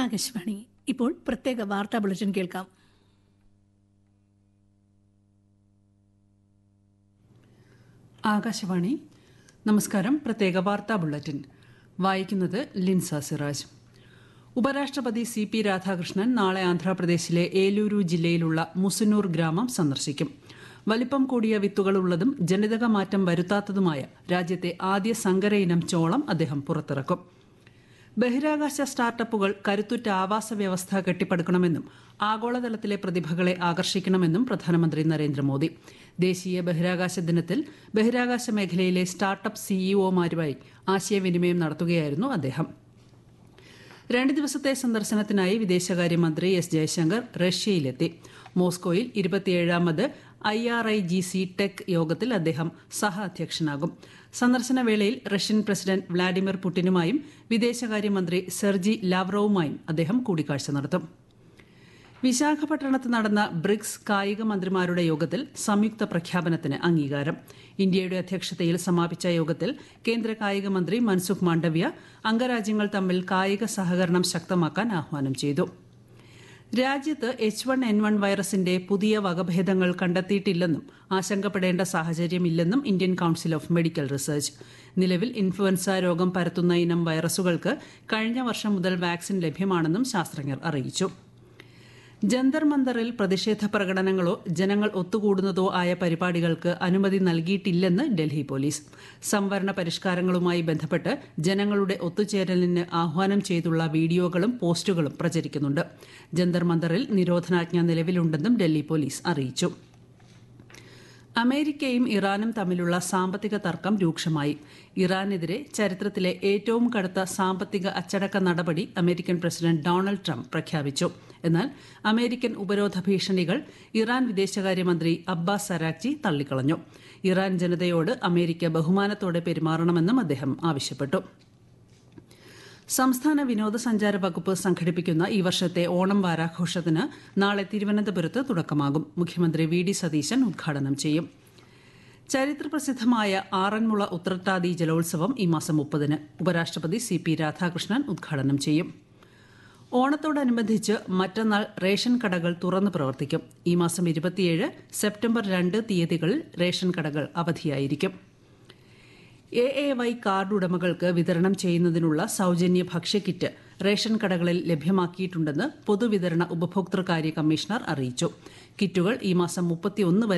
ആകാശവാണി ഇപ്പോൾ പ്രത്യേക വാർത്താ ബുള്ളറ്റിൻ കേൾക്കാം ആകാശവാണി നമസ്കാരം പ്രത്യേക വാർത്താ ബുള്ളറ്റിൻ വായിക്കുന്നത് ലിൻസ സിറാജ് ഉപരാഷ്ട്രപതി സി പി രാധാകൃഷ്ണൻ നാളെ ആന്ധ്രാപ്രദേശിലെ ഏലൂരു ജില്ലയിലുള്ള മുസനൂർ ഗ്രാമം സന്ദർശിക്കും വലിപ്പം കൂടിയ വിത്തുകളുള്ളതും ജനിതക മാറ്റം വരുത്താത്തതുമായ രാജ്യത്തെ ആദ്യ സങ്കര ഇനം ചോളം അദ്ദേഹം പുറത്തിറക്കും ബഹിരാകാശ സ്റ്റാർട്ടപ്പുകൾ കരുത്തുറ്റ ആവാസ വ്യവസ്ഥ കെട്ടിപ്പടുക്കണമെന്നും ആഗോളതലത്തിലെ പ്രതിഭകളെ ആകർഷിക്കണമെന്നും പ്രധാനമന്ത്രി നരേന്ദ്രമോദി ദേശീയ ബഹിരാകാശ ദിനത്തിൽ ബഹിരാകാശ മേഖലയിലെ സ്റ്റാർട്ടപ്പ് സിഇഒമാരുമായി ആശയവിനിമയം നടത്തുകയായിരുന്നു അദ്ദേഹം രണ്ട് ദിവസത്തെ സന്ദർശനത്തിനായി വിദേശകാര്യമന്ത്രി എസ് ജയശങ്കർ റഷ്യയിലെത്തി മോസ്കോയിൽ ഇരുപത്തിയേഴാമത് I R I G C TEC യോഗത്തിൽ അദ്ദേഹം സഹ അധ്യക്ഷനാകും സന്ദർശന വേളയിൽ റഷ്യൻ പ്രസിഡന്റ് വ്ളാഡിമിർ പുടിനുമായും വിദേശകാര്യമന്ത്രി സെർജി ലാവ്റോവുമായും അദ്ദേഹം കൂടിക്കാഴ്ച നടത്തും വിശാഖപട്ടണത്ത് നടന്ന ബ്രിക്സ് കായിക മന്ത്രിമാരുടെ യോഗത്തിൽ സംയുക്ത പ്രഖ്യാപനത്തിന് അംഗീകാരം ഇന്ത്യയുടെ അധ്യക്ഷതയിൽ സമാപിച്ച യോഗത്തിൽ കേന്ദ്ര കായിക മന്ത്രി മൻസുഖ് മാണ്ഡവ്യ അംഗരാജ്യങ്ങൾ തമ്മിൽ കായിക സഹകരണം ശക്തമാക്കാൻ ആഹ്വാനം ചെയ്തു രാജ്യത്ത് എച്ച് വൺ എൻ വൺ വൈറസിന്റെ പുതിയ വകഭേദങ്ങൾ കണ്ടെത്തിയിട്ടില്ലെന്നും ആശങ്കപ്പെടേണ്ട സാഹചര്യമില്ലെന്നും Indian council of medical research നിലവിൽ ഇൻഫ്ലുവൻസ രോഗം പരത്തുന്ന ഇനം വൈറസുകൾക്ക് കഴിഞ്ഞ വർഷം മുതൽ വാക്സിൻ ലഭ്യമാണെന്നും ശാസ്ത്രജ്ഞർ അറിയിച്ചു ജന്തർ മന്ദറിൽ പ്രതിഷേധ പ്രകടനങ്ങളോ ജനങ്ങൾ ഒത്തുകൂടുന്നതോ ആയ പരിപാടികൾക്ക് അനുമതി നൽകിയിട്ടില്ലെന്ന് ഡൽഹി പോലീസ് സംവരണ പരിഷ്കാരങ്ങളുമായി ബന്ധപ്പെട്ട് ജനങ്ങളുടെ ഒത്തുചേരലിന് ആഹ്വാനം ചെയ്തുള്ള വീഡിയോകളും പോസ്റ്റുകളും പ്രചരിക്കുന്നുണ്ട് ജന്തർ മന്ദറിൽ നിരോധനാജ്ഞ നിലവിലുണ്ടെന്നും ഡൽഹി പോലീസ് അറിയിച്ചു അമേരിക്കയും ഇറാനും തമ്മിലുള്ള സാമ്പത്തിക തർക്കം രൂക്ഷമായി ഇറാനെതിരെ ചരിത്രത്തിലെ ഏറ്റവും കടുത്ത സാമ്പത്തിക അച്ചടക്ക നടപടി അമേരിക്കൻ പ്രസിഡന്റ് ഡൊണാൾഡ് ട്രംപ് പ്രഖ്യാപിച്ചു എന്നാൽ അമേരിക്കൻ ഉപരോധ ഭീഷണികൾ ഇറാൻ വിദേശകാര്യമന്ത്രി അബ്ബാസ് സരാക്ചി തള്ളിക്കളഞ്ഞു ഇറാൻ ജനതയോട് അമേരിക്ക ബഹുമാനത്തോടെ പെരുമാറണമെന്നും അദ്ദേഹം ആവശ്യപ്പെട്ടു സംസ്ഥാന വിനോദസഞ്ചാര വകുപ്പ് സംഘടിപ്പിക്കുന്ന ഈ വർഷത്തെ ഓണം വാരാഘോഷത്തിന് നാളെ തിരുവനന്തപുരത്ത് തുടക്കമാകും മുഖ്യമന്ത്രി വി ഡി സതീശൻ ഉദ്ഘാടനം ചെയ്യും ചരിത്രപ്രസിദ്ധമായ ആറന്മുള ഉത്രട്ടാതി ജലോത്സവം ഈ മാസം മുപ്പതിന് ഉപരാഷ്ട്രപതി സി പി രാധാകൃഷ്ണൻ ഉദ്ഘാടനം ചെയ്യും ഓണത്തോടനുബന്ധിച്ച് മറ്റന്നാൾ റേഷൻ കടകൾ തുറന്നു പ്രവർത്തിക്കും ഈ മാസം ഇരുപത്തിയേഴ് സെപ്റ്റംബർ രണ്ട് തീയതികളിൽ റേഷൻ കടകൾ അവധിയായിരിക്കും എ എ വൈ കാർഡ് ഉടമകൾക്ക് വിതരണം ചെയ്യുന്നതിനുള്ള സൌജന്യ ഭക്ഷ്യക്കിറ്റ് റേഷൻ കടകളിൽ ലഭ്യമാക്കിയിട്ടുണ്ടെന്ന് പൊതുവിതരണ ഉപഭോക്തൃകാര്യ കമ്മീഷണർ അറിയിച്ചു കിറ്റുകൾ ഈ മാസം മുപ്പത്തിയൊന്ന് വരെ